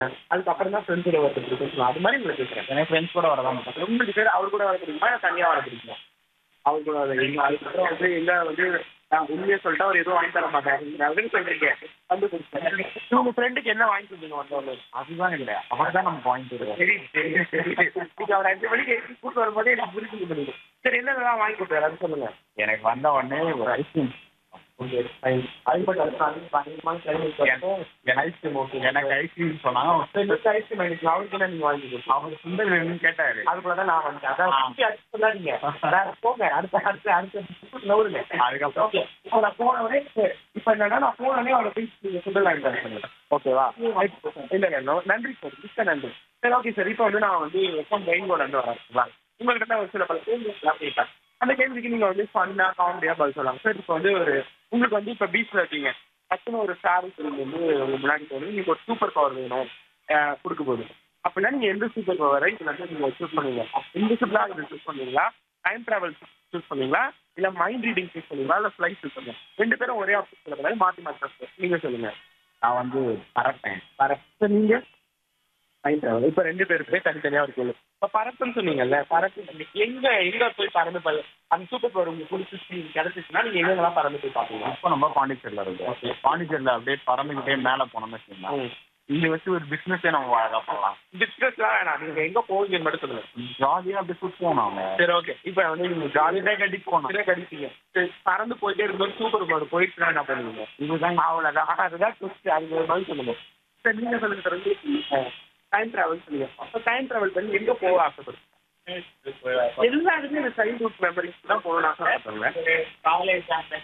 அதுக்கப்புறம் தான் ஃப்ரெண்ட்ஸோட வரது பிடிக்கும் அது மாதிரி உங்களுக்கு கேட்குறேன் எனக்கு ஃப்ரெண்ட்ஸ் கூட வரதான் மாட்டேன் உங்களுக்கு பேர் அவர் கூட வர பிடிக்குமா இல்லை தனியாக வர பிடிக்குமா அவர் கூட வர எங்க அதுக்கப்புறம் வந்து எங்க வந்து நான் உண்மையை சொல்லிட்டு அவர் எதுவும் வாங்கி தர மாட்டாரு அப்படின்னு சொல்றீங்க கண்டுபிடிச்சேன் உங்க ஃப்ரெண்டுக்கு என்ன வாங்கி கொடுத்தீங்க வந்தவங்க அதுதான் இல்லை அவர் தான் நமக்கு வாங்கி தருவோம் சரி சரி சரி நீங்க அவர் அஞ்சு மணிக்கு எழுப்பி கூட்டு வரும்போதே எனக்கு புரிஞ்சு பண்ணிடும் சரி என்னென்னலாம் வாங்கி கொடுத்தாரு அது சொல்லுங்க எனக்கு வந்த உடனே ஒரு ஐஸ்கிரீம் அதுபட்டு அடுத்து அதிகமா அதிகமான செலவு வச்சப்போ எனக்கு ஐஸ்கிரீம் ஓகே எனக்கு ஐஸ்கிரீம் சொன்னாங்க எனக்கு ஐஸ்கிரீம் எனக்கு அவருக்கு என்ன நீங்க வாங்கி கொடுத்தீங்க அவர் சுந்தர் வேணும்னு கேட்டாரு அதுக்குள்ள தான் நான் வந்தேன் அதான் சுத்தி அடிச்சு சொல்லாதீங்க வேற போங்க அடுத்த அடுத்த அடுத்த நவுருங்க அதுக்கப்புறம் ஓகே இப்போ நான் போன உடனே இப்போ என்னன்னா நான் போன உடனே அவரை போய் நீங்க சுண்டல் வாங்கி தர சொன்னேன் ஓகேவா இல்ல இல்ல நன்றி சார் மிக்க நன்றி சரி ஓகே சார் இப்போ வந்து நான் வந்து எஃப்எம் ரெயின்போர்ட் வந்து வரேன் உங்கள்கிட்ட தான் ஒரு சில பல கேள்விகள் கேட்பேன் அந்த கேள்விக்கு நீங்க வந்து ஃபன்னா காமெடியா பதில் சொல்லலாம் சார் இப்போ வந்து ஒரு உங்களுக்கு வந்து இப்போ பீச்ல இருக்கீங்க டக்குன்னு ஒரு ஸ்டார் வந்து உங்க முன்னாடி போகணும் உங்களுக்கு ஒரு சூப்பர் பவர் வேணும் அஹ் கொடுக்க போகுது அப்படின்னா நீங்க எந்த சூப்பர் பவரை இதுல வந்து நீங்க சூஸ் பண்ணுவீங்க இன்விசிபிளா இதை சூஸ் பண்ணுவீங்களா டைம் டிராவல் சூஸ் பண்ணுவீங்களா இல்ல மைண்ட் ரீடிங் சூஸ் பண்ணுவீங்களா இல்ல ஃபிளைட் சூஸ் பண்ணுவீங்க ரெண்டு பேரும் ஒரே ஆப்ஷன் சொல்லக்கூடாது மாத்தி மாத்தி தான் நீங்க சொல்லுங்க நான் வந்து பறப்பேன் பரப்பு நீங்க டைம் டிராவல் இப்ப ரெண்டு பேருக்குமே தனித்தனியா ஒரு கேள்வி இப்ப பறப்புன்னு சொன்னீங்கல்ல பறப்பு எங்க எங்க போய் பறந்து ப- அந்த சூப்பர் பவர் உங்களுக்கு பிடிச்சிச்சு கிடைச்சிச்சுன்னா நீங்க எங்கெல்லாம் பறந்து போய் பாப்பீங்க இப்போ நம்ம பாண்டிச்சேரியில் இருக்கோம் பாண்டிச்சேரியில் அப்படியே பறந்துக்கிட்டே மேலே போனோம்னு வச்சுக்கோங்களேன் இங்க வச்சு ஒரு பிசினஸே நம்ம அழகா பண்ணலாம் டிஸ்கஸ்லாம் வேணாம் நீங்க எங்க போவீங்கன்னு மட்டும் சொல்லுங்க ஜாலியா அப்படியே சுற்றுவோம் நாங்க சரி ஓகே இப்ப வந்து நீங்க ஜாலியா கட்டிட்டு போனோம் சில கடிப்பீங்க சரி, பறந்து போயிட்டே இருக்கும்போது சூப்பர் பவர் போயிடுச்சுன்னா என்ன பண்ணுவீங்க இதுதான் அவ்வளவுதான் அதுதான் ட்விஸ்ட் அது ஒரு மாதிரி சொல்லுங்க சரி நீங்க சொல்லுங்க சார் டைம் டிராவல் சொல்லுங்க அப்ப டைம் டிராவல் பண்ணி எங்க போக ஆசைப்படுறீங்க எல்லாருமே இந்த சைல்ட்ஹுட் மெமரிஸ் தான் போகணும்னு ஆசைப்படுறேன்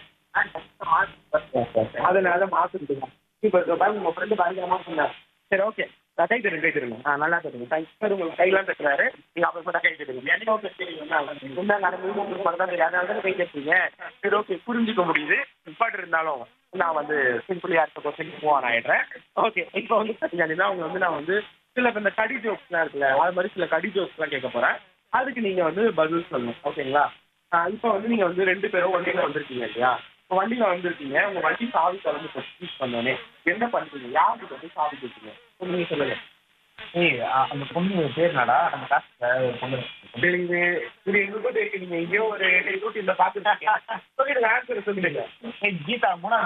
அதனால மாத்திட்டு இப்போ பாருங்க உங்க ஃப்ரெண்டு பயங்கரமா சொன்னார் சரி ஓகே நான் கை தருங்க கை தருங்க ஆ நல்லா தருங்க தேங்க்ஸ் சார் உங்களுக்கு கையெல்லாம் தட்டுறாரு நீங்க அப்புறம் கூட கை தருங்க எனக்கு ஓகே சரி என்ன நடந்து உங்களுக்கு மட்டும் தெரியாது அதனால தான் கை தட்டுறீங்க சரி ஓகே புரிஞ்சுக்க முடியுது பட் இருந்தாலும் நான் வந்து சிம்பிளி அடுத்த கொஸ்டின் மூவ் ஆன் ஆயிடுறேன் ஓகே இப்போ வந்து பார்த்தீங்கன்னா அவங்க வந்து நான் வந்து சில இந்த கடி ஜோக்ஸ்லாம் இருக்குல்ல அது மாதிரி சில கடி ஜோக்ஸ்லாம் கேட்க போறேன் அதுக்கு நீங்க வந்து பதில் சொல்லணும் ஓகேங்களா இப்போ வந்து நீங்க வந்து ரெண்டு பேரும் வண்டியில வந்திருக்கீங்க இல்லையா இப்போ வண்டியில வந்திருக்கீங்க உங்க வண்டி சாவி திறந்து யூஸ் பண்ணோடனே என்ன பண்ணுறீங்க யாருக்கு வந்து சாவி கொடுத்தீங்க நீங்க சொல்லுங்க ஏய் அ- அந்த பொண்ணு பேர் என்னடா நம்ம காசு ஒரு பொண்ணு சரிங்க இது எங்களுக்கும் தெரியும் நீங்க எங்கேயோ ஒரு யூடியூப்ல பார்த்துருக்கீங்க சொல்லிடுங்க ஆன்சர் சொல்லிடுங்க ஏய் கீதா மூணா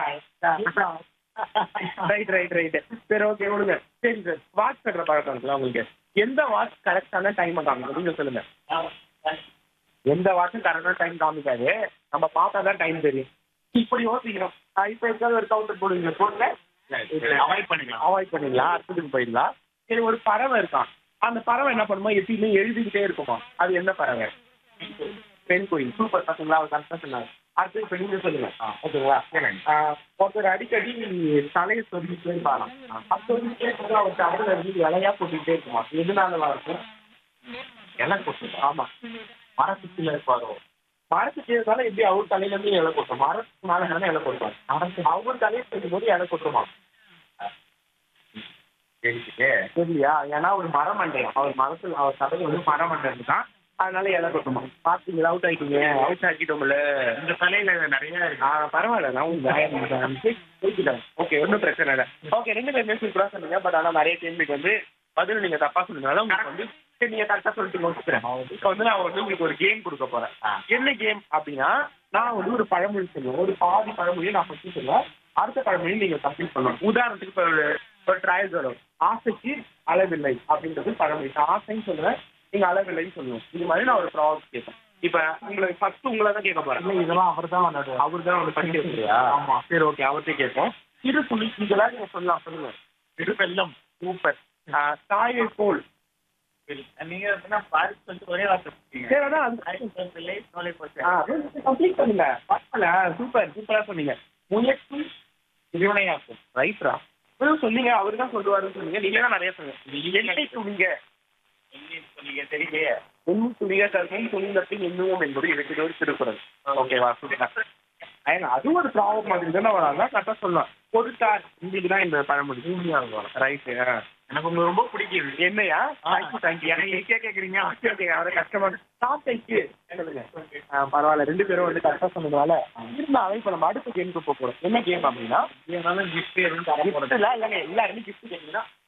ரைட் ரைட் ரைட் சரி ஓகே விடுங்க சரி சார் வாட்ச் கட்டுற பழக்கம் இருக்குல்ல உங்களுக்கு எந்த வாட்ச் கரெக்டான டைமை காமிக்கும் நீங்க சொல்லுங்க எந்த வாட்சும் கரெக்டான டைம் காமிக்காது நம்ம பார்த்தா தான் டைம் தெரியும் இப்படி யோசிக்கிறோம் ஆஹ் இப்ப இருக்காது ஒரு கவுண்டர் போடுவீங்க போடுங்க அவாய்ட் பண்ணிக்கலாம் அவாய்ட் பண்ணிடலாம் அடுத்ததுக்கு போயிடலாம் சரி ஒரு பறவை இருக்கான் அந்த பறவை என்ன பண்ணுமா எப்பயுமே எழுதிக்கிட்டே இருக்குமா அது என்ன பறவை பெண் கோயில் சூப்பர் பசங்களா அவர் கரெக்டாக சொன்னாங்க அடுத்து இப்போ நீங்க சொல்லுங்க ஓகேங்களா ஆஹ் ஒருத்தர் அடிக்கடி தலையை சொல்லிக்கிட்டே இருப்பாராம் அப்போ சொல்லிக்கிட்டே இருக்கும்போது அவர் தலையில இருந்து இலையா போட்டுக்கிட்டே இருக்குமா எதுனாலலாம் இருக்கும் இலை கொட்டு ஆமா மரத்துக்குள்ள இருப்பாரோ மரத்துக்கு இருந்தாலும் எப்படி அவர் தலையில இருந்து இலை கொட்டும் மரத்துக்கு மேல தானே இலை கொட்டுவாங்க அவர் தலையை சொல்லும் போது இலை கொட்டுமா கேட்டுட்டு சரியா ஏன்னா ஒரு மரமண்டையம் அவர் மரத்துல அவர் தலையில வந்து மரமண்டம் தான் அதனால இலை கொட்டுமா பாத்தீங்களா அவுட் ஆயிட்டீங்க அவுட் ஆக்கிட்டோம்ல இந்த தலையில நிறைய இருக்கு ஆ பரவாயில்ல நான் உங்களுக்கு ஓகே ஒன்றும் பிரச்சனை இல்லை ஓகே ரெண்டு பேருமே சூப்பராக சொன்னீங்க பட் ஆனால் நிறைய கேள்விக்கு வந்து பதில் நீங்கள் தப்பாக சொன்னதுனால உங்களுக்கு வந்து சரி நீங்கள் கரெக்டாக சொல்லிட்டு வச்சுக்கிறேன் இப்போ வந்து நான் வந்து உங்களுக்கு ஒரு கேம் கொடுக்க போகிறேன் ஆ. என்ன கேம் அப்படின்னா நான் வந்து ஒரு பழமொழி சொல்லுவேன் ஒரு பாதி பழமொழியை நான் ஃபஸ்ட்டு சொல்லுவேன் அடுத்த பழமொழி நீங்கள் கம்ப்ளீட் பண்ணணும் உதாரணத்துக்கு இப்போ ஒரு ஒரு ட்ரையல் வரும் ஆசைக்கு அளவில்லை அப்படின்றது பழமொழி நான் ஆசைன்னு சொல்லுவேன் நீங்கள் அளவில்லைன்னு சொல்லுவேன் இது மாதிரி நான் ஒரு ப்ராப்ளம் கேட்பேன் இப்போ உங்களுக்கு ஃபர்ஸ்ட் உங்களை தான் கேட்க போகிறேன் இல்ல இதெல்லாம் அவர் தான் வந்தாரு அவர் தான் வந்து பண்ணி வச்சிருக்கியா? ஆமா சரி ஓகே அவர்கிட்ட கேட்போம் சிறு புலி இதெல்லாம் நீங்க சொல்லலாம் சொல்லுங்க திரு வெள்ளம் சூப்பர் தாயை போல் நீங்க என்ன பாரிஸ் சொல்லிட்டு ஒரே வார்த்தை சொல்லிட்டீங்க. சரி அதான் அந்த தாய் பிள்ளை, சோலை போச்சு. கம்ப்ளீட் பண்ணுங்க பரவாயில்ல சூப்பர் சூப்பரா சொன்னீங்க முயற்சி திருவினையாக்கும் ரைட்ரா இவரும் சொன்னீங்க அவரு தான் சொல்லுவாருன்னு சொன்னீங்க நீங்க தான் நிறைய சொன்னீங்க எண்ணெய் துணிங்க இங்கிலீஷ் சொன்னீங்க தெரியலையே உண்மை துணிக கருத்தும் துணிந்தத்தின் இன்னும் என்பது எனக்கு ஒரு திருக்குறள் ஓகேவா சூப்பர் ஏன்னா அது ஒரு ப்ராப்ளம் மாதிரி தானே வராங்க கரெக்டாக சொல்லலாம் பொருட்டார் இன்றைக்கு தான் இந்த பழமொழி ரைட்டு எனக்கு உங்களுக்கு ரொம்ப பிடிக்குது என்னையா தேங்க்யூ தேங்க்யூ எனக்கு ஈஸியாக கேட்குறீங்க ஓகே ஓகே அவரை கஷ்டமா சாப்பிட்டு என்னதுங்க ஆ, பரவாயில்ல ரெண்டு பேரும் வந்து கரெக்டாக சொன்னதுனால இருந்தாலும் இப்போ நம்ம அடுத்த கேமுக்கு போக போகிறோம் என்ன கேம் அப்படின்னா இருந்தாலும் gift எதுவும் தர போறது கிஃப்ட் இல்லை இல்லைங்க எல்லாருமே கிஃப்ட் கேட்குறீங்கன்னா